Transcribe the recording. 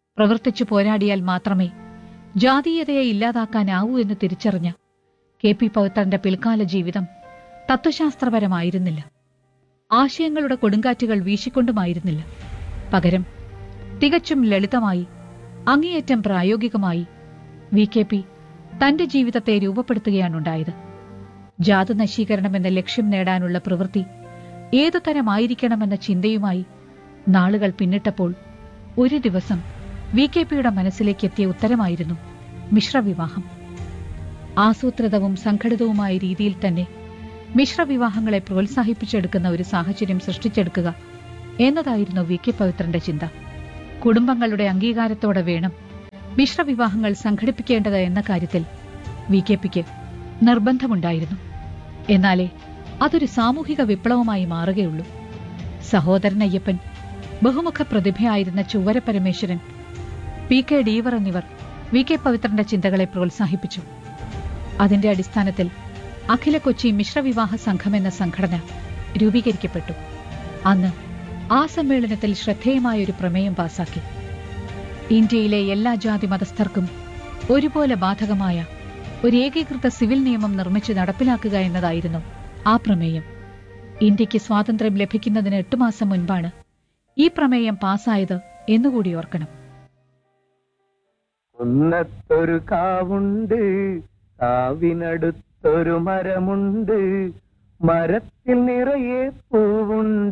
പ്രവർത്തിച്ചു പോരാടിയാൽ മാത്രമേ ജാതീയതയെ ഇല്ലാതാക്കാനാവൂ എന്ന് തിരിച്ചറിഞ്ഞ കെ പി പവിത്രന്റെ പിൽക്കാല ജീവിതം തത്വശാസ്ത്രപരമായിരുന്നില്ല ആശയങ്ങളുടെ കൊടുങ്കാറ്റുകൾ വീശിക്കൊണ്ടുമായിരുന്നില്ല പകരം തികച്ചും ലളിതമായി അങ്ങേയറ്റം പ്രായോഗികമായി വി കെ പി തന്റെ ജീവിതത്തെ രൂപപ്പെടുത്തുകയാണുണ്ടായത് ജാത നശീകരണം എന്ന ലക്ഷ്യം നേടാനുള്ള പ്രവൃത്തി ഏതു തരമായിരിക്കണമെന്ന ചിന്തയുമായി നാളുകൾ പിന്നിട്ടപ്പോൾ ഒരു ദിവസം വി കെ പിയുടെ മനസ്സിലേക്ക് എത്തിയ ഉത്തരമായിരുന്നു മിശ്രവിവാഹം ആസൂത്രിതവും സംഘടിതവുമായ രീതിയിൽ തന്നെ മിശ്രവിവാഹങ്ങളെ പ്രോത്സാഹിപ്പിച്ചെടുക്കുന്ന ഒരു സാഹചര്യം സൃഷ്ടിച്ചെടുക്കുക എന്നതായിരുന്നു വി കെ പവിത്രന്റെ ചിന്ത കുടുംബങ്ങളുടെ അംഗീകാരത്തോടെ വേണം മിശ്രവിവാഹങ്ങൾ സംഘടിപ്പിക്കേണ്ടത് എന്ന കാര്യത്തിൽ വി കെ പിക്ക് നിർബന്ധമുണ്ടായിരുന്നു എന്നാലേ അതൊരു സാമൂഹിക വിപ്ലവമായി മാറുകയുള്ളൂ സഹോദരൻ അയ്യപ്പൻ ബഹുമുഖ പ്രതിഭയായിരുന്ന ചുവര പരമേശ്വരൻ പി കെ ഡീവർ എന്നിവർ വി കെ പവിത്രന്റെ ചിന്തകളെ പ്രോത്സാഹിപ്പിച്ചു അതിന്റെ അടിസ്ഥാനത്തിൽ അഖില കൊച്ചി മിശ്രവിവാഹ സംഘം എന്ന സംഘടന രൂപീകരിക്കപ്പെട്ടു അന്ന് ആ സമ്മേളനത്തിൽ ശ്രദ്ധേയമായ ഒരു പ്രമേയം പാസാക്കി ഇന്ത്യയിലെ എല്ലാ ജാതി മതസ്ഥർക്കും ഒരുപോലെ ബാധകമായ ഒരു ഏകീകൃത സിവിൽ നിയമം നിർമ്മിച്ച് നടപ്പിലാക്കുക എന്നതായിരുന്നു ആ പ്രമേയം ഇന്ത്യക്ക് സ്വാതന്ത്ര്യം ലഭിക്കുന്നതിന് എട്ടു മാസം മുൻപാണ് ഈ പ്രമേയം പാസ്സായത് എന്നുകൂടി ഓർക്കണം കുന്നത്തൊരു കാവുണ്ട് കാവിനടുത്തൊരു മരമുണ്ട് മരത്തിൽ നിറയെ പൂവുണ്ട്